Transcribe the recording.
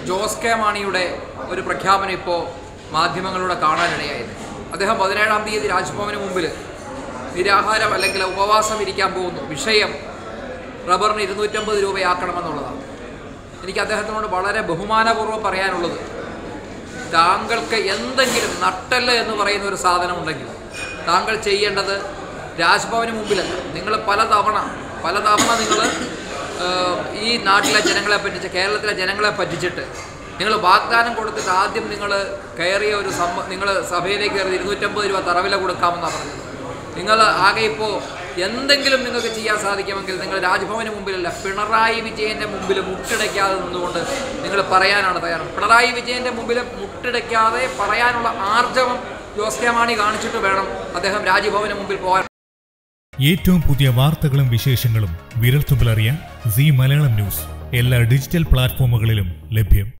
Jose K മാണിയുടെ ഒരു പ്രഖ്യാപനം ഇപ്പോൾ മാധ്യമങ്ങളിലൂടെ കാണാനിടയായത് അദ്ദേഹം പതിനേഴാം തീയതി രാജ്ഭവന് മുമ്പിൽ നിരാഹാരം അല്ലെങ്കിൽ ഉപവാസം ഇരിക്കാൻ പോകുന്നു വിഷയം റബ്ബറിന് ഇരുന്നൂറ്റമ്പത് രൂപയാക്കണമെന്നുള്ളതാണ് എനിക്ക് അദ്ദേഹത്തിനോട് വളരെ ബഹുമാനപൂർവ്വം പറയാനുള്ളത് താങ്കൾക്ക് എന്തെങ്കിലും നട്ടല് എന്ന് പറയുന്ന ഒരു സാധനം ഉണ്ടെങ്കിൽ താങ്കൾ ചെയ്യേണ്ടത് രാജ്ഭവന് മുമ്പിലല്ല നിങ്ങൾ പലതവണ പലതവണ നിങ്ങൾ ഈ നാട്ടിലെ ജനങ്ങളെ പറ്റിച്ച് കേരളത്തിലെ ജനങ്ങളെ പറ്റിച്ചിട്ട് നിങ്ങൾ വാഗ്ദാനം കൊടുത്തിട്ട് ആദ്യം നിങ്ങൾ കയറിയ ഒരു സമ്മ നിങ്ങൾ സഭയിലേക്ക് കയറി ഇരുന്നൂറ്റമ്പത് രൂപ തറവില കൊടുക്കാമെന്നാണ് പറഞ്ഞത് നിങ്ങൾ ആകെ ഇപ്പോൾ എന്തെങ്കിലും നിങ്ങൾക്ക് ചെയ്യാൻ സാധിക്കുമെങ്കിൽ നിങ്ങൾ രാജ്ഭവന് മുമ്പിലല്ല പിണറായി വിജയന്റെ മുമ്പിൽ മുട്ടിടയ്ക്കാതെ നിന്നുകൊണ്ട് നിങ്ങൾ പറയാനാണ് തയ്യാറ് പിണറായി വിജയന്റെ മുമ്പിൽ മുട്ടിടയ്ക്കാതെ പറയാനുള്ള ആർജവം ജോസ് കെ മാണി കാണിച്ചിട്ട് വേണം അദ്ദേഹം രാജ്ഭവന് മുമ്പിൽ പോകാൻ ഏറ്റവും പുതിയ വാർത്തകളും വിശേഷങ്ങളും വിരൽത്തുമ്പിലറിയാൻ സി മലയാളം ന്യൂസ് എല്ലാ ഡിജിറ്റൽ പ്ലാറ്റ്ഫോമുകളിലും ലഭ്യം